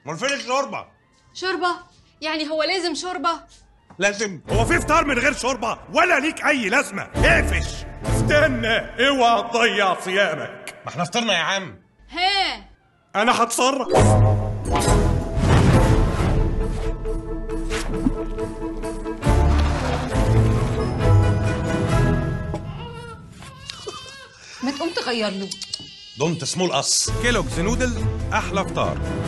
امال فين الشوربه شوربة يعني هو لازم شوربة لازم هو في فطار من غير شوربه ولا ليك اي لازمه اقفش استنى اوعى تضيع صيامك ما احنا فطرنا يا عم ها انا هتصرف ما تقوم تغير له دونت سمول اس كيلوجز نودلز احلى فطار